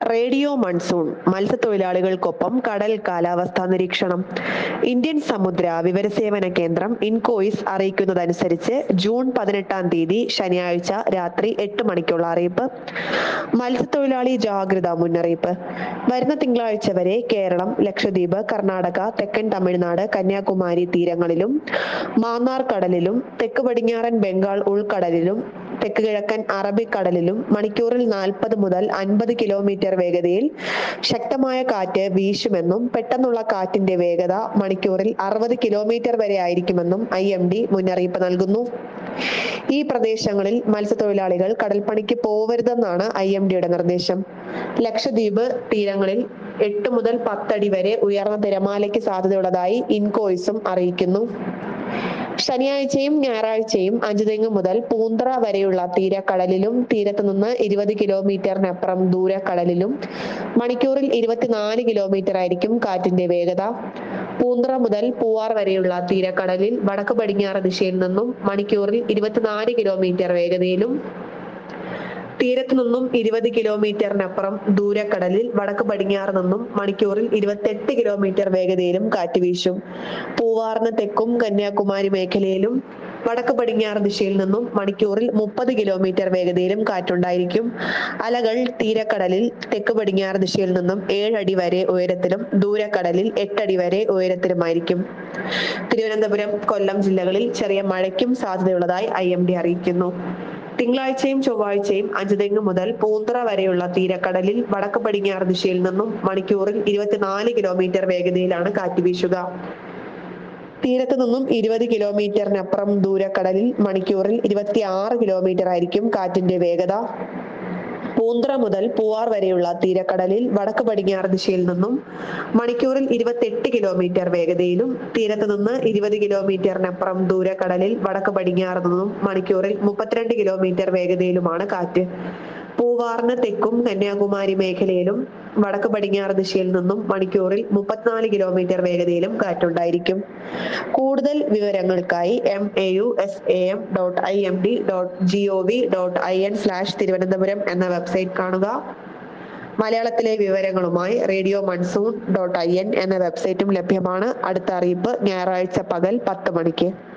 radio monsoon മത്സ്യത്തൊഴിലാളികൾക്കൊപ്പം കടൽ കാലാവസ്ഥാ നിരീക്ഷണം ഇന്ത്യൻ സമുദ്ര വിവരസേവന കേന്ദ്രം ഇൻകോയിസ് അറിയിക്കുന്നതനുസരിച്ച് ജൂൺ പതിനെട്ടാം തീയതി ശനിയാഴ്ച രാത്രി എട്ട് മണിക്കുള്ള അറിയിപ്പ് മത്സ്യത്തൊഴിലാളി ജാഗ്രതാ മുന്നറിയിപ്പ് വരുന്ന തിങ്കളാഴ്ച വരെ കേരളം ലക്ഷദ്വീപ് കർണാടക തെക്കൻ തമിഴ്നാട് കന്യാകുമാരി തീരങ്ങളിലും മാന്നാർ കടലിലും തെക്ക് പടിഞ്ഞാറൻ ബംഗാൾ ഉൾക്കടലിലും തെക്ക് കിഴക്കൻ അറബിക്കടലിലും മണിക്കൂറിൽ നാൽപ്പത് മുതൽ അൻപത് കിലോമീറ്റർ വേഗതയിൽ ശക്തമായ കാറ്റ് വീശുമെന്നും പെട്ടെന്നുള്ള കാറ്റിന്റെ വേഗത മണിക്കൂറിൽ അറുപത് കിലോമീറ്റർ വരെ ആയിരിക്കുമെന്നും ഐ എം ഡി മുന്നറിയിപ്പ് നൽകുന്നു ഈ പ്രദേശങ്ങളിൽ മത്സ്യത്തൊഴിലാളികൾ കടൽപ്പണിക്ക് പോവരുതെന്നാണ് ഐ എം ഡിയുടെ നിർദ്ദേശം ലക്ഷദ്വീപ് തീരങ്ങളിൽ എട്ട് മുതൽ പത്തടി വരെ ഉയർന്ന തിരമാലയ്ക്ക് സാധ്യതയുള്ളതായി ഇൻകോയിസും അറിയിക്കുന്നു ശനിയാഴ്ചയും ഞായറാഴ്ചയും അഞ്ചുതെങ്ങ് മുതൽ പൂന്തറ വരെയുള്ള തീരക്കടലിലും തീരത്ത് നിന്ന് ഇരുപത് കിലോമീറ്ററിനപ്പുറം ദൂരക്കടലിലും മണിക്കൂറിൽ ഇരുപത്തിനാല് കിലോമീറ്റർ ആയിരിക്കും കാറ്റിന്റെ വേഗത പൂന്തറ മുതൽ പൂവാർ വരെയുള്ള തീരക്കടലിൽ വടക്ക് പടിഞ്ഞാറ് ദിശയിൽ നിന്നും മണിക്കൂറിൽ ഇരുപത്തിനാല് കിലോമീറ്റർ വേഗതയിലും തീരത്ത് നിന്നും ഇരുപത് കിലോമീറ്ററിനപ്പുറം ദൂരക്കടലിൽ വടക്ക് പടിഞ്ഞാറ് നിന്നും മണിക്കൂറിൽ ഇരുപത്തെട്ട് കിലോമീറ്റർ വേഗതയിലും കാറ്റ് വീശും പൂവാറിന് തെക്കും കന്യാകുമാരി മേഖലയിലും വടക്ക് പടിഞ്ഞാറ് ദിശയിൽ നിന്നും മണിക്കൂറിൽ മുപ്പത് കിലോമീറ്റർ വേഗതയിലും കാറ്റുണ്ടായിരിക്കും അലകൾ തീരക്കടലിൽ തെക്ക് പടിഞ്ഞാറ് ദിശയിൽ നിന്നും ഏഴടി വരെ ഉയരത്തിലും ദൂരക്കടലിൽ എട്ടടി വരെ ഉയരത്തിലുമായിരിക്കും തിരുവനന്തപുരം കൊല്ലം ജില്ലകളിൽ ചെറിയ മഴയ്ക്കും സാധ്യതയുള്ളതായി ഐ എം ഡി അറിയിക്കുന്നു തിങ്കളാഴ്ചയും ചൊവ്വാഴ്ചയും അഞ്ചുതെങ്ങ് മുതൽ പൂന്തറ വരെയുള്ള തീരക്കടലിൽ വടക്ക് പടിഞ്ഞാറ് ദിശയിൽ നിന്നും മണിക്കൂറിൽ ഇരുപത്തിനാല് കിലോമീറ്റർ വേഗതയിലാണ് കാറ്റ് വീശുക തീരത്ത് നിന്നും ഇരുപത് കിലോമീറ്ററിനപ്പുറം ദൂരക്കടലിൽ മണിക്കൂറിൽ ഇരുപത്തി ആറ് കിലോമീറ്റർ ആയിരിക്കും കാറ്റിന്റെ വേഗത പൂന്തറ മുതൽ പൂവാർ വരെയുള്ള തീരക്കടലിൽ വടക്ക് പടിഞ്ഞാറ് ദിശയിൽ നിന്നും മണിക്കൂറിൽ ഇരുപത്തെട്ട് കിലോമീറ്റർ വേഗതയിലും തീരത്ത് നിന്ന് ഇരുപത് കിലോമീറ്ററിനപ്പുറം ദൂരക്കടലിൽ വടക്ക് പടിഞ്ഞാറ് നിന്നും മണിക്കൂറിൽ മുപ്പത്തിരണ്ട് കിലോമീറ്റർ വേഗതയിലുമാണ് കാറ്റ് പൂവാറിന് തെക്കും കന്യാകുമാരി മേഖലയിലും വടക്ക് പടിഞ്ഞാറ് ദിശയിൽ നിന്നും മണിക്കൂറിൽ മുപ്പത്തിനാല് കിലോമീറ്റർ വേഗതയിലും കാറ്റുണ്ടായിരിക്കും കൂടുതൽ വിവരങ്ങൾക്കായി M A U S A M dot I M D dot G O V dot I N slash Thiruvananthapuram എന്ന വെബ്സൈറ്റ് കാണുക മലയാളത്തിലെ വിവരങ്ങളുമായി radio monsoon dot I N എന്ന വെബ്സൈറ്റും ലഭ്യമാണ് അടുത്ത അറിയിപ്പ് ഞായറാഴ്ച പകൽ പത്ത് മണിക്ക്